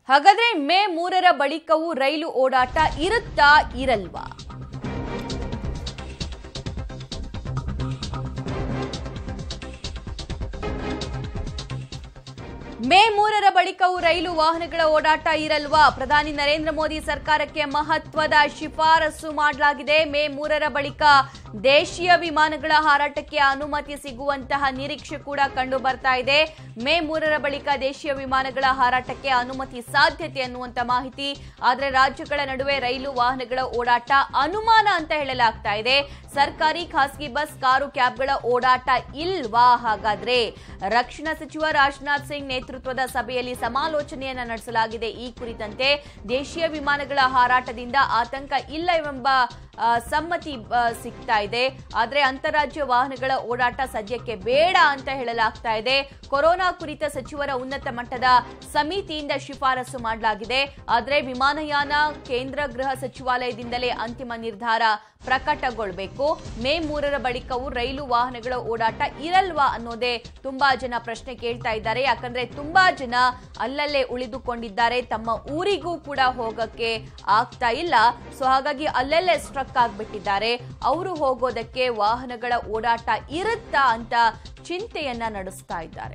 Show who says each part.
Speaker 1: ಹಾಗಾದ್ರೆ ಮೇ ಮೂರರ ಬಳಿಕವೂ ರೈಲು ಓಡಾಟ ಇರುತ್ತಾ ಇರಲ್ವಾ ಮೇ ಮೂರರ ಬಳಿಕವೂ ರೈಲು ವಾಹನಗಳ ಓಡಾಟ ಇರಲ್ವಾ ಪ್ರಧಾನಿ ನರೇಂದ್ರ ಮೋದಿ ಸರ್ಕಾರಕ್ಕೆ ಮಹತ್ವದ ಶಿಫಾರಸು ಮಾಡಲಾಗಿದೆ ಮೇ ಮೂರರ ಬಳಿಕ ದೇಶೀಯ ವಿಮಾನಗಳ ಹಾರಾಟಕ್ಕೆ ಅನುಮತಿ ಸಿಗುವಂತಹ ನಿರೀಕ್ಷೆ ಕೂಡ ಕಂಡು ಬರ್ತಾ ಇದೆ ಮೇ ಮೂರರ ಬಳಿಕ ದೇಶೀಯ ವಿಮಾನಗಳ ಹಾರಾಟಕ್ಕೆ ಅನುಮತಿ ಸಾಧ್ಯತೆ ಅನ್ನುವಂತ ಮಾಹಿತಿ ಆದರೆ ರಾಜ್ಯಗಳ ನಡುವೆ ರೈಲು ವಾಹನಗಳ ಓಡಾಟ ಅನುಮಾನ ಅಂತ ಹೇಳಲಾಗ್ತಾ ಇದೆ ಸರ್ಕಾರಿ ಖಾಸಗಿ ಬಸ್ ಕಾರು ಕ್ಯಾಬ್ಗಳ ಓಡಾಟ ಇಲ್ವಾ ಹಾಗಾದ್ರೆ ರಕ್ಷಣಾ ಸಚಿವ ರಾಜನಾಥ್ ಸಿಂಗ್ ನೇತೃತ್ವದ ಸಭೆಯಲ್ಲಿ ಸಮಾಲೋಚನೆಯನ್ನ ನಡೆಸಲಾಗಿದೆ ಈ ಕುರಿತಂತೆ ದೇಶೀಯ ವಿಮಾನಗಳ ಹಾರಾಟದಿಂದ ಆತಂಕ ಇಲ್ಲ ಎಂಬ ಆ, ಸಮ್ಮತಿ ಆ, ಸಿಗ್ತಾ ಇದೆ ಆದ್ರೆ ಅಂತಾರಾಜ್ಯ ವಾಹನಗಳ ಓಡಾಟ ಸದ್ಯಕ್ಕೆ ಬೇಡ ಅಂತ ಹೇಳಲಾಗ್ತಾ ಇದೆ ಕೊರೋನಾ ಕುರಿತ ಸಚಿವರ ಉನ್ನತ ಮಟ್ಟದ ಸಮಿತಿಯಿಂದ ಶಿಫಾರಸು ಮಾಡಲಾಗಿದೆ ಆದ್ರೆ ವಿಮಾನಯಾನ ಕೇಂದ್ರ ಗೃಹ ಸಚಿವಾಲಯದಿಂದಲೇ ಅಂತಿಮ ನಿರ್ಧಾರ ಪ್ರಕಟಗೊಳ್ಬೇಕು ಮೇ ಮೂರರ ಬಳಿಕವೂ ರೈಲು ವಾಹನಗಳ ಓಡಾಟ ಇರಲ್ವಾ ಅನ್ನೋದೇ ತುಂಬಾ ಜನ ಪ್ರಶ್ನೆ ಕೇಳ್ತಾ ಇದ್ದಾರೆ ಯಾಕಂದ್ರೆ ತುಂಬಾ ಜನ ಅಲ್ಲಲ್ಲೇ ಉಳಿದುಕೊಂಡಿದ್ದಾರೆ ತಮ್ಮ ಊರಿಗೂ ಕೂಡ ಹೋಗಕ್ಕೆ ಆಗ್ತಾ ಇಲ್ಲ ಸೊ ಹಾಗಾಗಿ ಅಲ್ಲಲ್ಲೇ ಸ್ಟ್ರಕ್ ಆಗ್ಬಿಟ್ಟಿದ್ದಾರೆ ಅವರು ಹೋಗೋದಕ್ಕೆ ವಾಹನಗಳ ಓಡಾಟ ಇರುತ್ತಾ ಅಂತ ಚಿಂತೆಯನ್ನ ನಡೆಸ್ತಾ ಇದ್ದಾರೆ